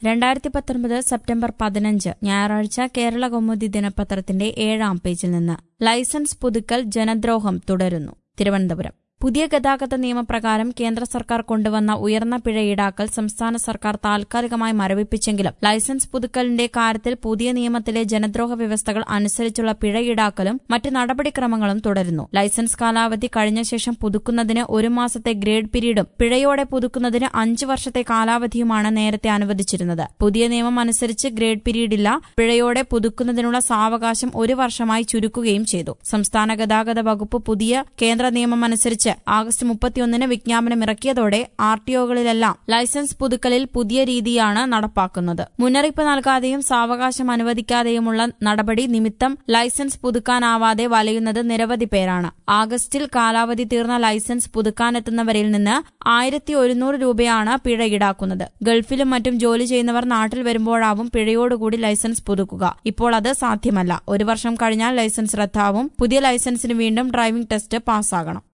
രണ്ടായിരത്തി പത്തൊൻപത് സെപ്റ്റംബർ പതിനഞ്ച് ഞായറാഴ്ച കേരള കൗമുദി ദിനപത്രത്തിന്റെ ഏഴാം പേജിൽ നിന്ന് ലൈസൻസ് പുതുക്കൽ ജനദ്രോഹം തുടരുന്നു തിരുവനന്തപുരം പുതിയ ഗതാഗത നിയമപ്രകാരം കേന്ദ്ര സർക്കാർ കൊണ്ടുവന്ന ഉയർന്ന പിഴ ഈടാക്കൽ സംസ്ഥാന സർക്കാർ താൽക്കാലികമായി മരവിപ്പിച്ചെങ്കിലും ലൈസൻസ് പുതുക്കലിന്റെ കാര്യത്തിൽ പുതിയ നിയമത്തിലെ ജനദ്രോഹ വ്യവസ്ഥകൾ അനുസരിച്ചുള്ള പിഴ ഈടാക്കലും മറ്റ് നടപടിക്രമങ്ങളും തുടരുന്നു ലൈസൻസ് കാലാവധി കഴിഞ്ഞ ശേഷം പുതുക്കുന്നതിന് ഒരു മാസത്തെ ഗ്രേഡ് പീരീഡും പിഴയോടെ പുതുക്കുന്നതിന് അഞ്ച് വർഷത്തെ കാലാവധിയുമാണ് നേരത്തെ അനുവദിച്ചിരുന്നത് പുതിയ നിയമം അനുസരിച്ച് ഗ്രേഡ് പീരീഡ് ഇല്ല പിഴയോടെ പുതുക്കുന്നതിനുള്ള സാവകാശം ഒരു വർഷമായി ചുരുക്കുകയും ചെയ്തു സംസ്ഥാന ഗതാഗത വകുപ്പ് പുതിയ കേന്ദ്ര നിയമം അനുസരിച്ച് ആഗസ്റ്റ് മുപ്പത്തിയൊന്നിന് വിജ്ഞാപനം ഇറക്കിയതോടെ ആർ ടി ഒകളിലെല്ലാം ലൈസൻസ് പുതുക്കലിൽ പുതിയ രീതിയാണ് നടപ്പാക്കുന്നത് മുന്നറിയിപ്പ് നൽകാതെയും സാവകാശം അനുവദിക്കാതെയുമുള്ള നടപടി നിമിത്തം ലൈസൻസ് പുതുക്കാനാവാതെ വലയുന്നത് നിരവധി പേരാണ് ആഗസ്റ്റിൽ കാലാവധി തീർന്ന ലൈസൻസ് പുതുക്കാനെത്തുന്നവരിൽ നിന്ന് ആയിരത്തി ഒരുന്നൂറ് രൂപയാണ് പിഴ ഈടാക്കുന്നത് ഗൾഫിലും മറ്റും ജോലി ചെയ്യുന്നവർ നാട്ടിൽ വരുമ്പോഴാവും പിഴയോടുകൂടി ലൈസൻസ് പുതുക്കുക ഇപ്പോൾ അത് സാധ്യമല്ല ഒരു വർഷം കഴിഞ്ഞാൽ ലൈസൻസ് റദ്ദാവും പുതിയ ലൈസൻസിന് വീണ്ടും ഡ്രൈവിംഗ് ടെസ്റ്റ് പാസ്സാകണം